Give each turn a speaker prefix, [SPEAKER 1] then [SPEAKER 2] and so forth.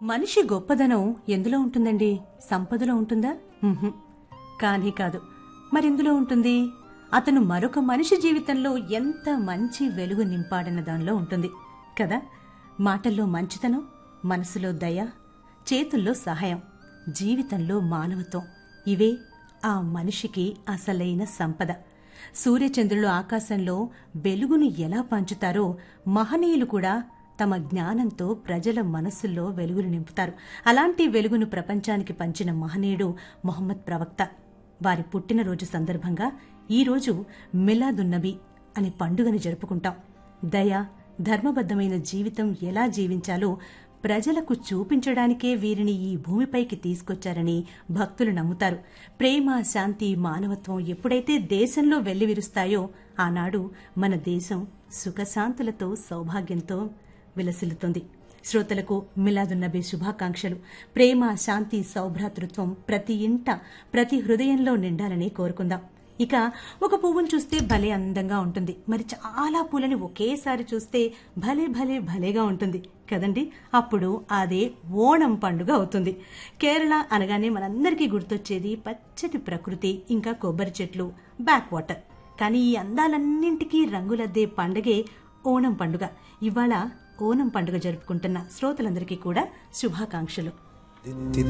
[SPEAKER 1] మనిషి గొప్పదనం ఎందులో ఉంటుందండి సంపదలో ఉంటుందా ఉహుం. కానీ కాదు మరెందులో ఉంటుంది అతను మరొక మనిషి జీవితంలో ఎంత మంచి వెలుగు నింపాడన్న దానిలో ఉంటుంది కదా మాటల్లో మంచితనం మనసులో దయ చేతుల్లో సహాయం జీవితంలో మానవత్వం ఇవే ఆ మనిషికి అసలైన సంపద సూర్యచంద్రులు ఆకాశంలో వెలుగును ఎలా పంచుతారో మహనీయులు కూడా తమ జ్ఞానంతో ప్రజల మనస్సుల్లో వెలుగును నింపుతారు అలాంటి వెలుగును ప్రపంచానికి పంచిన మహనీయుడు మొహమ్మద్ ప్రవక్త వారి పుట్టినరోజు సందర్భంగా ఈరోజు మిలాదున్నబి అనే పండుగని జరుపుకుంటాం దయ ధర్మబద్ధమైన జీవితం ఎలా జీవించాలో ప్రజలకు చూపించడానికే వీరిని ఈ భూమిపైకి తీసుకొచ్చారని భక్తులు నమ్ముతారు ప్రేమ శాంతి మానవత్వం ఎప్పుడైతే దేశంలో వెల్లివిరుస్తాయో ఆనాడు మన దేశం సుఖశాంతులతో సౌభాగ్యంతో విలసిల్లుతుంది శ్రోతలకు మిలాదున్నబీ శుభాకాంక్షలు ప్రేమ శాంతి సౌభ్రాతృత్వం ప్రతి ఇంట ప్రతి హృదయంలో నిండాలని కోరుకుందాం ఇక ఒక పువ్వును చూస్తే భలే అందంగా ఉంటుంది మరి చాలా పూలని ఒకేసారి చూస్తే భలే భలే భలేగా ఉంటుంది కదండి అప్పుడు అదే ఓణం పండుగ అవుతుంది కేరళ అనగానే మనందరికీ గుర్తొచ్చేది పచ్చటి ప్రకృతి ఇంకా కొబ్బరి చెట్లు బ్యాక్ వాటర్ కానీ ఈ అందాలన్నింటికీ రంగులద్దే పండుగే ఓణం పండుగ ఇవాళ ఓణం పండుగ జరుపుకుంటున్న శ్రోతలందరికీ కూడా శుభాకాంక్షలు